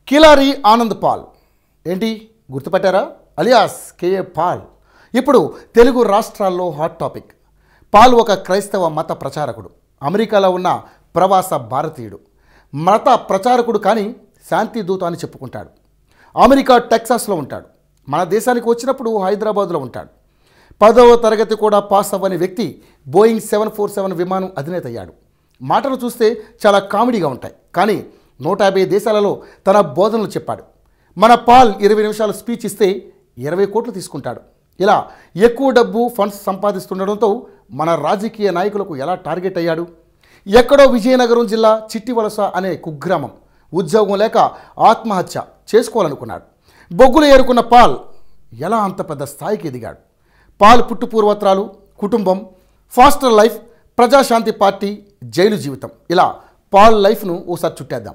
Kilari Anand Paul ఏంటి గుర్తుపట్టారా alias KA Paul ఇప్పుడు తెలుగు రాష్ట్రాల్లో హాట్ టాపిక్ పాల్ ఒక క్రైస్తవ మత ప్రచారకుడు అమెరికాలో ఉన్న ప్రవాస భారతీయుడు మత ప్రచారకుడు కానీ శాంతి దూత అని చెప్పుకుంటాడు అమెరికా టెక్సాస్లో ఉంటాడు మన దేశానికి వచ్చినప్పుడు హైదరాబాద్లో ఉంటాడు పదవ తరగతి కూడా పాస్ అవ్వని వ్యక్తి బోయింగ్ సెవెన్ ఫోర్ సెవెన్ విమానం అధినేత అయ్యాడు మాటలు చూస్తే చాలా కామెడీగా ఉంటాయి కానీ నూట యాభై దేశాలలో తన బోధనలు చెప్పాడు మన పాల్ ఇరవై నిమిషాలు స్పీచ్ ఇస్తే ఇరవై కోట్లు తీసుకుంటాడు ఇలా ఎక్కువ డబ్బు ఫండ్స్ సంపాదిస్తుండడంతో మన రాజకీయ నాయకులకు ఎలా టార్గెట్ అయ్యాడు ఎక్కడో విజయనగరం జిల్లా చిట్టివలస అనే కుగ్రామం ఉద్యోగం లేక ఆత్మహత్య చేసుకోవాలనుకున్నాడు బొగ్గులు ఏరుకున్న పాల్ ఎలా అంత పెద్ద స్థాయికి ఎదిగాడు పాల్ పుట్టు పూర్వత్రాలు కుటుంబం pastor life Prajashanti party jail జీవితం ఇలా పాల్ లైఫ్ను ఓసారి చుట్టేద్దాం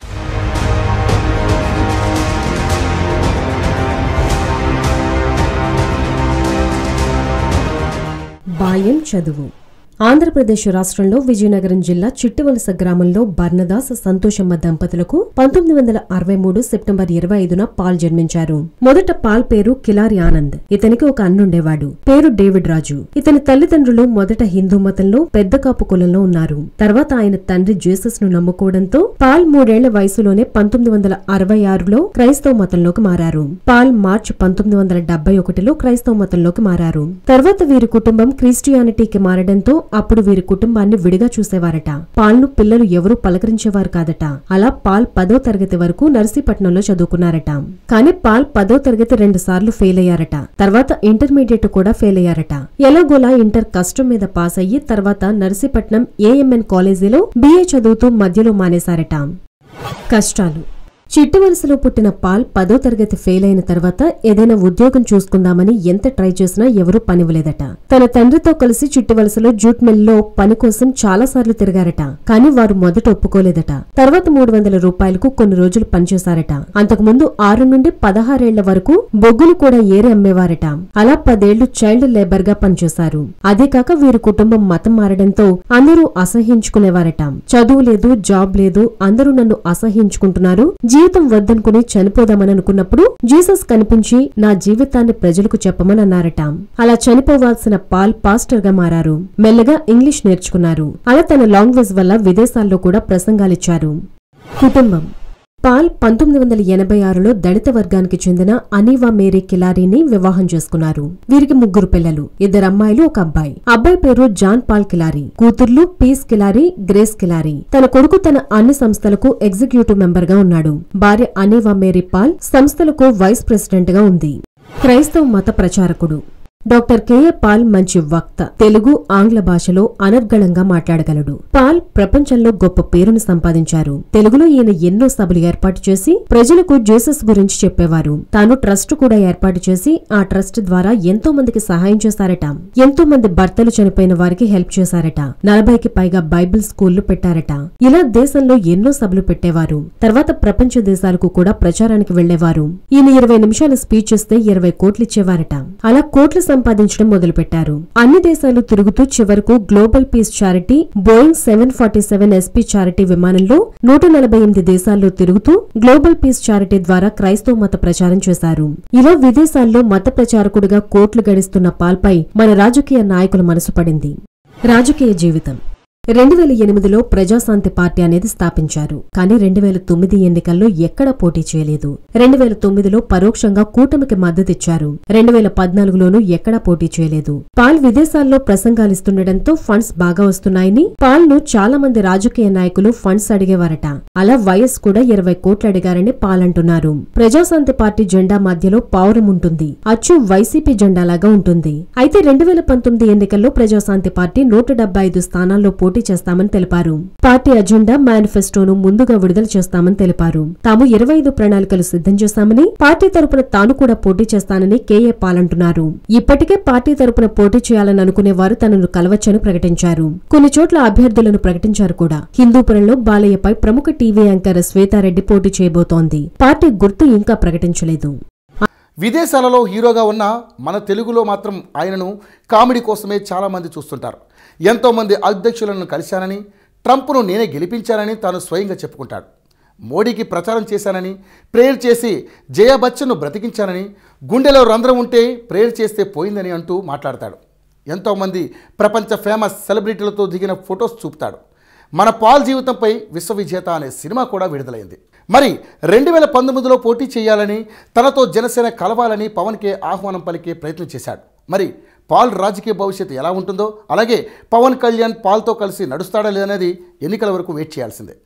బాల్యం చదువు ఆంధ్రప్రదేశ్ రాష్ట్రంలో విజయనగరం జిల్లా చిట్టివలస గ్రామంలో బర్ణదాస్ సంతోషమ్మ దంపతులకు పంతొమ్మిది వందల అరవై మూడు సెప్టెంబర్ ఇరవై ఐదున పాల్ జన్మించారు మొదట పాల్ పేరు కిలారి ఆనంద్ ఇతనికి ఒక అన్నుండేవాడు పేరు డేవిడ్ రాజు ఇతని తల్లిదండ్రులు మొదట హిందూ మతంలో పెద్ద కాపు కులంలో ఉన్నారు తర్వాత ఆయన తండ్రి జీసస్ ను నమ్ముకోవడంతో పాల్ మూడేళ్ల వయసులోనే పంతొమ్మిది వందల అరవై ఆరులో క్రైస్తవ మతంలోకి మారారు పాల్ మార్చ్ పంతొమ్మిది వందల డెబ్బై ఒకటిలో క్రైస్తవ మతంలోకి మారారు తర్వాత వీరి కుటుంబం క్రిస్టియానిటీకి మారడంతో అప్పుడు వీరి కుటుంబాన్ని విడిగా చూసేవారట పాల్ను పిల్లలు ఎవరూ పలకరించేవారు కాదట అలా పాల్ పదో తరగతి వరకు నర్సీపట్నంలో చదువుకున్నారట కానీ పాల్ పదో తరగతి రెండు సార్లు ఫెయిల్ అయ్యారట తర్వాత ఇంటర్మీడియట్ కూడా ఫెయిల్ అయ్యారట ఎలాగోలా ఇంటర్ కష్టం మీద పాస్ అయ్యి తర్వాత నర్సీపట్నం ఏఎంఎన్ కాలేజీలో బీఏ చదువుతూ మధ్యలో మానేశారట కష్టాలు చిట్టు వలసలో పుట్టిన పాల్ పదో తరగతి ఫెయిల్ అయిన తర్వాత ఏదైనా ఉద్యోగం చూసుకుందామని ఎంత ట్రై చేసినా ఎవరూ పనివ్వలేదట తన తండ్రితో కలిసి చిట్టు వలసలో జూట్ మిల్లో పని కోసం చాలా సార్లు తిరిగారట కానీ వారు మొదట ఒప్పుకోలేదట తర్వాత మూడు వందల రూపాయలకు కొన్ని రోజులు పనిచేశారట అంతకుముందు ఆరు నుండి పదహారేళ్ల వరకు బొగ్గులు కూడా ఏరి అమ్మేవారట అలా పదేళ్లు చైల్డ్ లేబర్ గా పనిచేశారు అదే కాక వీరి కుటుంబం మతం మారడంతో అందరూ అసహించుకునేవారట చదువు లేదు జాబ్ లేదు అందరూ నన్ను అసహించుకుంటున్నారు జీవితం వద్దనుకుని చనిపోదామని అనుకున్నప్పుడు జీసస్ కనిపించి నా జీవితాన్ని ప్రజలకు చెప్పమని అన్నారట అలా చనిపోవాల్సిన పాల్ పాస్టర్ గా మారారు మెల్లగా ఇంగ్లీష్ నేర్చుకున్నారు అలా తన లాంగ్వేజ్ వల్ల విదేశాల్లో కూడా ప్రసంగాలిచ్చారు కుటుంబం పాల్ పంతొమ్మిది వందల ఎనభై ఆరులో దళిత వర్గానికి చెందిన అనీవా మేరీ కిలారీని వివాహం చేసుకున్నారు వీరికి ముగ్గురు పిల్లలు ఇద్దరు అమ్మాయిలు ఒక అబ్బాయి అబ్బాయి పేరు జాన్ పాల్ కిలారీ కూతుర్లు పీస్ కిలారీ గ్రేస్ కిలారీ తన కొడుకు తన అన్ని సంస్థలకు ఎగ్జిక్యూటివ్ మెంబర్ గా ఉన్నాడు భార్య అనీవా మేరీ పాల్ సంస్థలకు వైస్ ప్రెసిడెంట్ గా ఉంది క్రైస్తవ మత ప్రచారకుడు డాక్టర్ కెఏ పాల్ మంచి వక్త తెలుగు ఆంగ్ల భాషలో అనర్గళంగా మాట్లాడగలడు పాల్ ప్రపంచంలో గొప్ప పేరును సంపాదించారు తెలుగులో ఈయన ఎన్నో సభలు ఏర్పాటు చేసి ప్రజలకు జీసస్ గురించి చెప్పేవారు తాను ట్రస్ట్ కూడా ఏర్పాటు చేసి ఆ ట్రస్ట్ ద్వారా ఎంతో మందికి సహాయం చేశారట ఎంతో మంది భర్తలు చనిపోయిన వారికి హెల్ప్ చేశారట నలభైకి పైగా బైబిల్ స్కూళ్లు పెట్టారట ఇలా దేశంలో ఎన్నో సభలు పెట్టేవారు తర్వాత ప్రపంచ దేశాలకు కూడా ప్రచారానికి వెళ్లేవారు ఈయన ఇరవై నిమిషాల స్పీచ్ ఇస్తే ఇరవై కోట్లు ఇచ్చేవారట అలా కోట్లు సంపాదించడం మొదలుపెట్టారు అన్ని దేశాలు తిరుగుతూ చివరకు global peace charity Boeing seven forty seven SP charity విమానంలో నూట నలభై ఎనిమిది దేశాల్లో తిరుగుతూ గ్లోబల్ పీస్ చారిటీ ద్వారా క్రైస్తవ మత ప్రచారం చేశారు ఇలా విదేశాల్లో మత ప్రచారకుడిగా కోట్లు గడిస్తున్న పాల్పై మన రాజకీయ నాయకుల మనసు పడింది రాజకీయ జీవితం రెండు వేల ఎనిమిదిలో ప్రజాశాంతి పార్టీ అనేది స్థాపించారు కానీ రెండు వేల తొమ్మిది ఎన్నికల్లో ఎక్కడా పోటీ చేయలేదు రెండు వేల తొమ్మిదిలో పరోక్షంగా కూటమికి మద్దతిచ్చారు రెండు వేల పద్నాలుగులోనూ ఎక్కడా పోటీ చేయలేదు పాల్ విదేశాల్లో ప్రసంగాలిస్తుండటంతో ఫండ్స్ బాగా వస్తున్నాయని పాల్ ను చాలా మంది రాజకీయ నాయకులు ఫండ్స్ అడిగేవారట అలా వైఎస్ కూడా ఇరవై కోట్లు అడిగారని పాల్ అంటున్నారు ప్రజాశాంతి పార్టీ జెండా మధ్యలో పావురం ఉంటుంది అచ్చు వైసీపీ జెండాలాగా ఉంటుంది అయితే రెండు వేల పంతొమ్మిది ఎన్నికల్లో ప్రజాశాంతి పార్టీ నూట డెబ్బై ఐదు స్థానాల్లో పోటీ చేస్తామని తెలిపారు పార్టీ అజెండా మేనిఫెస్టోను ముందుగా విడుదల చేస్తామని తెలిపారు తాము ఇరవై ఐదు ప్రణాళికలు సిద్ధం చేశామని పార్టీ తరపున తాను కూడా పోటీ చేస్తానని కేఏ పాల్ అంటున్నారు ఇప్పటికే పార్టీ తరపున పోటీ చేయాలని అనుకునే వారు తనను కలవచ్చని ప్రకటించారు కొన్ని చోట్ల అభ్యర్థులను ప్రకటించారు కూడా హిందూపురంలో బాలయ్యపై ప్రముఖ టీవీ యాంకర్ శ్వేతారెడ్డి పోటీ చేయబోతోంది పార్టీ గుర్తు ఇంకా ప్రకటించలేదు విదేశాలలో హీరోగా ఉన్న మన తెలుగులో మాత్రం ఆయనను కామెడీ కోసమే చాలామంది చూస్తుంటారు ఎంతోమంది అధ్యక్షులను కలిశానని ట్రంప్ను నేనే గెలిపించానని తాను స్వయంగా చెప్పుకుంటాడు మోడీకి ప్రచారం చేశానని ప్రేయర్ చేసి జయా బచ్చన్ను బ్రతికించానని గుండెలో రంధ్రం ఉంటే ప్రేయర్ చేస్తే పోయిందని అంటూ మాట్లాడతాడు ఎంతోమంది ప్రపంచ ఫేమస్ సెలబ్రిటీలతో దిగిన ఫొటోస్ చూపుతాడు మన పాల్ జీవితంపై విశ్వవిజేత అనే సినిమా కూడా విడుదలైంది మరి రెండు వేల పంతొమ్మిదిలో పోటీ చేయాలని తనతో జనసేన కలవాలని పవన్కే ఆహ్వానం పలికే ప్రయత్నం చేశాడు మరి పాల్ రాజకీయ భవిష్యత్తు ఎలా ఉంటుందో అలాగే పవన్ కళ్యాణ్ పాల్తో కలిసి నడుస్తాడా లేదనేది ఎన్నికల వరకు వెయిట్ చేయాల్సిందే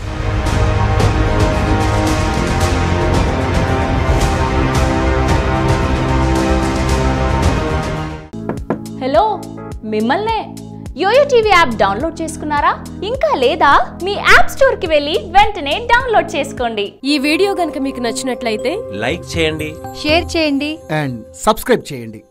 హలో మిమ్మల్నే యోయో టీవీ యాప్ డౌన్లోడ్ చేసుకున్నారా ఇంకా లేదా మీ యాప్ స్టోర్కి వెళ్ళి వెంటనే డౌన్లోడ్ చేసుకోండి ఈ వీడియో గనుక మీకు నచ్చినట్లయితే లైక్ చేయండి షేర్ చేయండి అండ్ సబ్స్క్రైబ్ చేయండి